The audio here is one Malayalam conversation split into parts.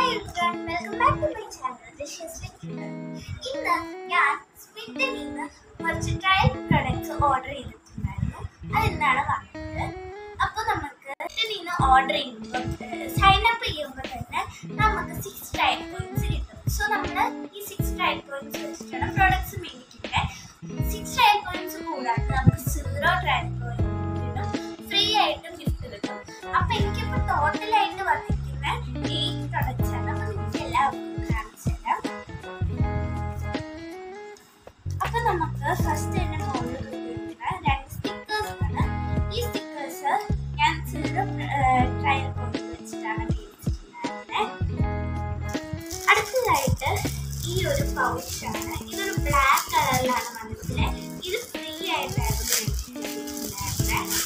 welcome back to my channel dishes ഇന്ന് ഞാൻ സ്മിത്തിൽ നിന്ന് കുറച്ച് ട്രയൽ പ്രൊഡക്ട്സ് ഓർഡർ ചെയ്തിട്ടുണ്ടായിരുന്നു അതെന്താണ് വാങ്ങിയത് അപ്പോൾ നമുക്ക് സ്മിത്തിൽ നിന്ന് ഓർഡർ ചെയ്യുമ്പോൾ സൈൻ അപ്പ് ചെയ്യുമ്പോൾ തന്നെ നമുക്ക് സിക്സ് ട്രയൽ പോയിന്റ്സ് കിട്ടും സോ നമ്മൾ ഈ സിക്സ് ട്രയൽ പോയിന്റ്സ് വെച്ചിട്ടാണ് പ്രൊഡക്ട്സ് മേടിക്കുന്നത് സിക്സ് ട്രയൽ പോയിന്റ്സ് കൂടാതെ നമുക്ക് സീറോ ട്രയൽ പോയിന്റിനും ഫ്രീ ആയിട്ടും ഗിഫ്റ്റ് കിട്ടും അപ്പൊ എനിക്കിപ്പോ ടോട്ടലായിട്ട് വന്നിരിക്കുന്ന എയ്റ്റ് പ്രൊഡക്ട്സ് ആണ് അപ്പൊ നിങ്ങൾക്ക് എല്ലാവർക്കും കാണിച്ചു തരാം അപ്പൊ നമുക്ക് ഫസ്റ്റ് തന്നെ മുകളിൽ കിട്ടിയിരിക്കുന്ന രണ്ട് സ്റ്റിക്കേഴ്സ് ആണ് ഈ സ്റ്റിക്കേഴ്സ് ഞാൻ സീറോ ട്രയൽ പോയിന്റ് വെച്ചിട്ടാണ് മേടിച്ചിട്ടുണ്ടായിരുന്നത് അടുത്തതായിട്ട് ഈ ഒരു പൗച്ചാണ് ഇതൊരു ബ്ലാക്ക് കളറിലാണ് വന്നിട്ടുള്ളത് ഇത് ഫ്രീ ആയിട്ടായിരുന്നു മേടിച്ചിട്ടുണ്ടായിരുന്നത്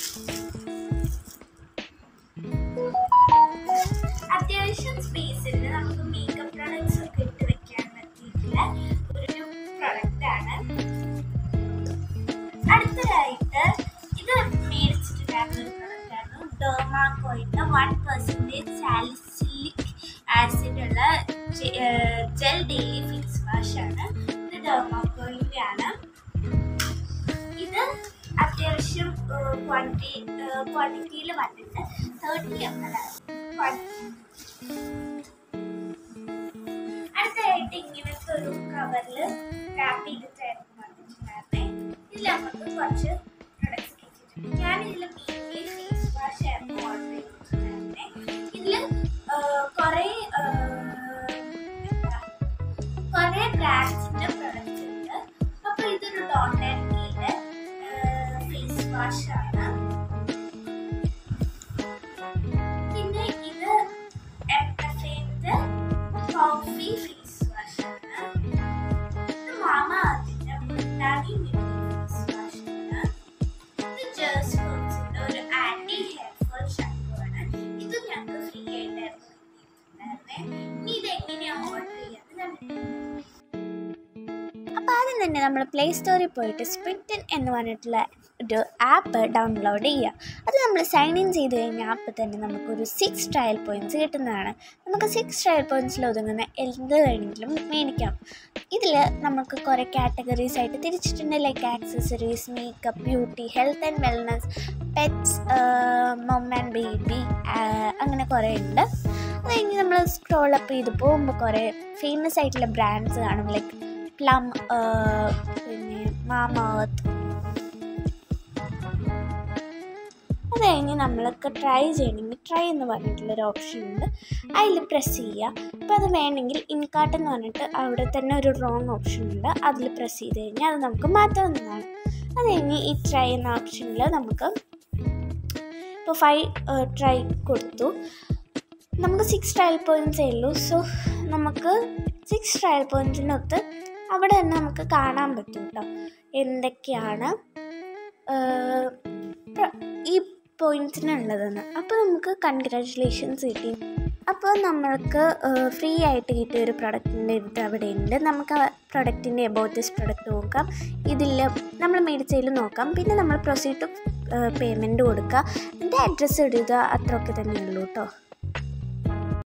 അത്യാവശ്യം സ്പേസിൽ നമുക്ക് മേക്കപ്പ് പ്രോഡക്ട്സ് ഒക്കെ ഇട്ട് വെക്കാൻ പറ്റിയിട്ടുള്ള ഒരു പ്രൊഡക്റ്റ് ആണ് അടുത്തതായിട്ട് ഇത് മേടിച്ചിട്ടുണ്ടായിരുന്ന ഒരു പ്രൊഡക്റ്റ് ആണ് ഡോമാക്കോയുടെ വൺ പെർസെൻറ്റേജ് സാലിസിലിക് ആസിഡ് ഉള്ള ജെൽ ഡെയിലി ഫേസ് വാഷ് ആണ് ഇത് ഡോമാക്കോയിൻ്റെ ആണ് ഇത് അത്യാവശ്യം ക്വാണ്ടിറ്റി ക്വാണ്ടിറ്റിയിൽ വന്നിട്ട് തേർട്ടി എം എൽ അടുത്തതായിട്ട് ഇങ്ങനത്തെ ഒരു കവറിൽ റാപ്പ് ചെയ്തിട്ടായിരുന്നു വന്നിട്ടുണ്ടായിരുന്നേ ഇതിൽ നമുക്ക് കുറച്ച് പ്രൊഡക്ട്സ് കിട്ടിയിട്ടുണ്ട് ഞാൻ ഇതിൽ മെയിൻലി ഫേസ് വാഷ് ആയിരുന്നു ഓർഡർ ചെയ്തിട്ടുണ്ടായിരുന്നേ ഇതിൽ കുറേ എന്താ കുറേ ബ്രാൻഡ്സിന്റെ പ്രൊഡക്റ്റ് ഉണ്ട് അപ്പോൾ ഇതൊരു ഡോട്ട് ആൻഡ് കീയുടെ ഫേസ് വാഷ് ആണ് പിന്നെ ഇത് എംപഫേന്റെ കോഫി ഫേസ് വാഷ് ആണ് ഇത് മാമ അതിന്റെ മുട്ടാടി ഫേസ് വാഷ് ആണ് ഇത് ജേഴ്സി ഹോംസിന്റെ ഒരു ആന്റി ഹെയർ ഫോൾ ഷാമ്പു ആണ് ഇത് ഞങ്ങൾക്ക് ഫ്രീ ആയിട്ടായിരുന്നു കിട്ടിയിട്ടുണ്ടായിരുന്നേ ഇനി ഇത് എങ്ങനെയാണ് ഓർഡർ ചെയ്യാന്ന് കണ്ടിട്ടുണ്ട് അപ്പോൾ ആദ്യം തന്നെ നമ്മൾ പ്ലേ സ്റ്റോറിൽ പോയിട്ട് സ്പ്രിറ്റൻ എന്ന് പറഞ്ഞിട്ടുള്ള ഒരു ആപ്പ് ഡൗൺലോഡ് ചെയ്യുക അത് നമ്മൾ സൈൻ ഇൻ ചെയ്ത് കഴിഞ്ഞാൽ ആപ്പ് തന്നെ നമുക്കൊരു സിക്സ് ട്രയൽ പോയിൻറ്റ്സ് കിട്ടുന്നതാണ് നമുക്ക് സിക്സ് ട്രയൽ പോയിൻറ്റ്സിൽ ഒതുങ്ങുന്ന എന്ത് വേണമെങ്കിലും മേടിക്കാം ഇതിൽ നമുക്ക് കുറേ കാറ്റഗറീസ് ആയിട്ട് തിരിച്ചിട്ടുണ്ട് like accessories makeup beauty health and wellness pets mom and baby അങ്ങനെ കുറേ ഉണ്ട് അത് കഴിഞ്ഞ് നമ്മൾ സ്ക്രോൾ അപ്പ് ചെയ്ത് പോകുമ്പോൾ കുറേ ഫേമസ് ആയിട്ടുള്ള ബ്രാൻഡ്സ് കാണും ലൈക്ക് പ്ലം പിന്നെ മാമത്ത് അത് കഴിഞ്ഞ് നമ്മൾക്ക് ട്രൈ ചെയ്യണമെങ്കിൽ ട്രൈ എന്ന് പറഞ്ഞിട്ടുള്ളൊരു ഓപ്ഷൻ ഉണ്ട് അതിൽ പ്രസ് ചെയ്യുക അപ്പോൾ അത് വേണമെങ്കിൽ ഇൻകാർട്ട് എന്ന് പറഞ്ഞിട്ട് അവിടെ തന്നെ ഒരു റോങ് ഓപ്ഷൻ ഉണ്ട് അതിൽ പ്രസ് ചെയ്ത് കഴിഞ്ഞാൽ അത് നമുക്ക് മാറ്റാവുന്നതാണ് അത് കഴിഞ്ഞ് ഈ ട്രൈ എന്ന ഓപ്ഷനിൽ നമുക്ക് ഇപ്പോൾ ഫൈവ് ട്രൈ കൊടുത്തു നമുക്ക് സിക്സ് ട്രയൽ പോയിൻറ്റ്സേ ഉള്ളൂ സോ നമുക്ക് സിക്സ് ട്രയൽ പോയിൻറ്റ്സിനൊത്ത് അവിടെ തന്നെ നമുക്ക് കാണാൻ പറ്റും കേട്ടോ എന്തൊക്കെയാണ് ഈ പോയിൻറ്റ്സിനുള്ളതെന്ന് അപ്പോൾ നമുക്ക് കൺഗ്രാറ്റുലേഷൻസ് കിട്ടി അപ്പോൾ നമ്മൾക്ക് ഫ്രീ ആയിട്ട് കിട്ടിയ ഒരു പ്രൊഡക്റ്റിൻ്റെ ഇത് അവിടെ ഉണ്ട് നമുക്ക് ആ പ്രൊഡക്റ്റിൻ്റെ എബൌട്ട് ദിസ് പ്രൊഡക്റ്റ് നോക്കാം ഇതിൽ നമ്മൾ മേടിച്ചതിൽ നോക്കാം പിന്നെ നമ്മൾ പ്രൊസീഡ് ടു പേയ്മെൻറ്റ് കൊടുക്കുക എന്നിട്ട് അഡ്രസ്സ് ഇടുക അത്രയൊക്കെ തന്നെ ഉള്ളൂ കേട്ടോ